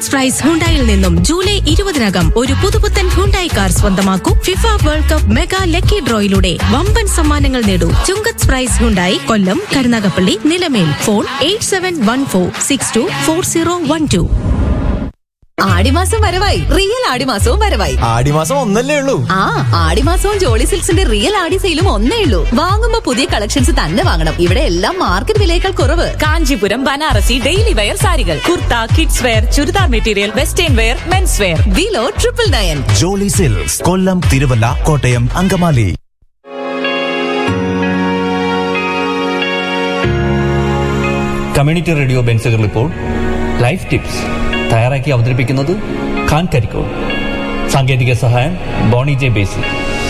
ചുങ്കത്ത് price ഹുണ്ടായിൽ നിന്നും July ഇരുപതിനകം ഒരു പുതുപുത്തൻ ഹുണ്ടായി കാർ സ്വന്തമാക്കൂ FIFA world cup mega lucky ഡ്രോയിലൂടെ വമ്പൻ സമ്മാനങ്ങൾ നേടൂ Chungath prize Hyundai Kollam Karunagappally Nilamel phone eight seven one four six two four zero one two ആടിമാസം വരവായി റിയൽ ആടിമാസവും വരവായി ആടിമാസം ഒന്നല്ലേ ഉള്ളൂ ആ ആടിമാസവും ജോളി സിൽക്സിന്റെ റിയൽ ആടി സെയിലും ഒന്നേ ഉള്ളൂ വാങ്ങുമ്പോ പുതിയ കളക്ഷൻസ് തന്നെ വാങ്ങണം ഇവിടെ എല്ലാം മാർക്കറ്റ് വിലയേക്കാൾ കുറവ് കാഞ്ചീപുരം ബനാറസി ഡെയിലി വെയർ സാരികൾ kurta kids wear churidar material western wear men's wear below triple nine Jolly Silks Kollam Thiruvalla Kottayam Angamaly community radio ബെൻസുകൾ ഇപ്പോൾ ലൈഫ് ടിപ്സ് തയ്യാറാക്കി അവതരിപ്പിക്കുന്നത് ഖാൻ കരിക്കോ സാങ്കേതിക സഹായം ബോണി ജെ ബേസി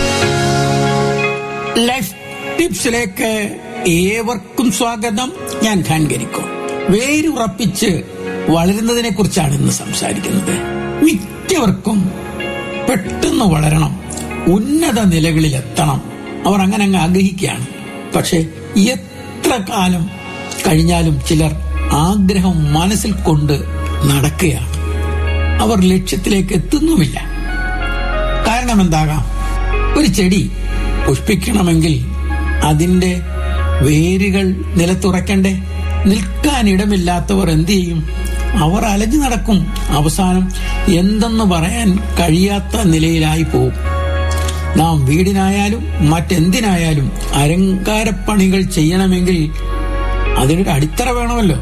ലൈഫ് ടിപ്സിലേക്ക് ഏവർക്കും സ്വാഗതം ഞാൻ ഖാൻ കരിക്കോ വേരുറപ്പിച്ച് വളരുന്നതിനെ കുറിച്ചാണ് ഇന്ന് സംസാരിക്കുന്നത് മിക്കവർക്കും പെട്ടെന്ന് വളരണം ഉന്നത നിലകളിൽ എത്തണം അവർ അങ്ങനെ അങ്ങ് ആഗ്രഹിക്കുകയാണ് പക്ഷെ എത്ര കാലം കഴിഞ്ഞാലും ചിലർ ആഗ്രഹം മനസ്സിൽ കൊണ്ട് നടക്കുകയാണ് അവർ ലക്ഷ്യത്തിലേക്ക് എത്തുന്നുമില്ല കാരണം എന്താകാം ഒരു ചെടി പുഷ്പിക്കണമെങ്കിൽ അതിന്റെ വേരുകൾ നിലത്തുറക്കണ്ടേ നിൽക്കാൻ ഇടമില്ലാത്തവർ എന്തു ചെയ്യും അവർ അലഞ്ഞു നടക്കും അവസാനം എന്തെന്ന് പറയാൻ കഴിയാത്ത നിലയിലായി പോകും നാം വീടിനായാലും മറ്റെന്തിനായാലും അലങ്കാരപ്പണികൾ ചെയ്യണമെങ്കിൽ അതിനൊരു അടിത്തറ വേണമല്ലോ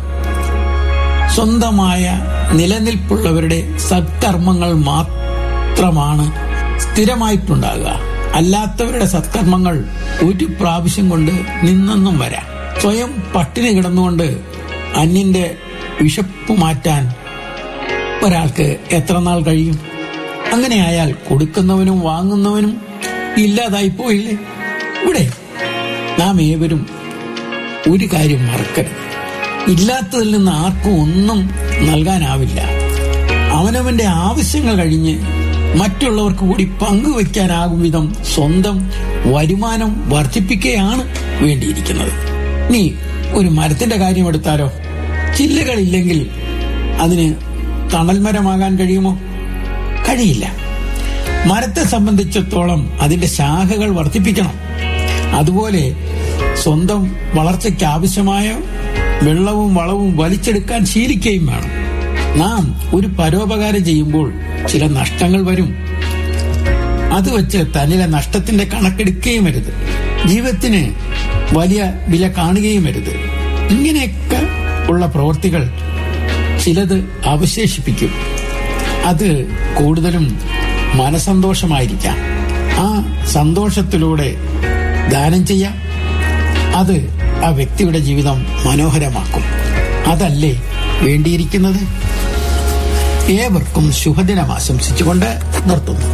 സ്വന്തമായ നിലനിൽപ്പുള്ളവരുടെ സത്കർമ്മങ്ങൾ മാത്രമാണ് സ്ഥിരമായിട്ടുണ്ടാകുക അല്ലാത്തവരുടെ സത്കർമ്മങ്ങൾ ഒരു പ്രാവശ്യം കൊണ്ട് നിന്നെന്നും വരാം സ്വയം പട്ടിണി കിടന്നുകൊണ്ട് അന്യന്റെ വിശപ്പ് മാറ്റാൻ ഒരാൾക്ക് എത്ര നാൾ കഴിയും അങ്ങനെയായാൽ കൊടുക്കുന്നവനും വാങ്ങുന്നവനും ഇല്ലാതായി പോയില്ലേ ഇവിടെ നാം ഏവരും ഒരു കാര്യം മറക്കരുത് ഇല്ലാത്തതിൽ നിന്ന് ആർക്കും ഒന്നും നൽകാനാവില്ല അവനവന്റെ ആവശ്യങ്ങൾ കഴിഞ്ഞ് മറ്റുള്ളവർക്ക് കൂടി പങ്കുവെക്കാനാകും വിധം സ്വന്തം വരുമാനം വർദ്ധിപ്പിക്കുകയാണ് വേണ്ടിയിരിക്കുന്നത് നീ ഒരു മരത്തിന്റെ കാര്യം എടുത്താലോ ചില്ലകളില്ലെങ്കിൽ അതിന് തണൽമരമാകാൻ കഴിയുമോ കഴിയില്ല മരത്തെ സംബന്ധിച്ചിടത്തോളം അതിന്റെ ശാഖകൾ വർദ്ധിപ്പിക്കണം അതുപോലെ സ്വന്തം വളർച്ചയ്ക്ക് ആവശ്യമായ വെള്ളവും വളവും വലിച്ചെടുക്കാൻ ശീലിക്കുകയും വേണം നാം ഒരു പരോപകാരം ചെയ്യുമ്പോൾ ചില നഷ്ടങ്ങൾ വരും അത് വെച്ച് തന്നിലെ നഷ്ടത്തിന്റെ കണക്കെടുക്കുകയും അരുത് ജീവിതത്തിന് വലിയ വില കാണുകയും അരുത് ഇങ്ങനെയൊക്കെ ഉള്ള പ്രവൃത്തികൾ ചിലത് അവശേഷിപ്പിക്കും അത് കൂടുതലും മനസന്തോഷമായിരിക്കാം ആ സന്തോഷത്തിലൂടെ ദാനം ചെയ്യാം അത് ആ വ്യക്തിയുടെ ജീവിതം മനോഹരമാക്കും അതല്ലേ വേണ്ടിയിരിക്കുന്നത് ഏവർക്കും ശുഭദിനം ആശംസിച്ചുകൊണ്ട് നിർത്തുന്നു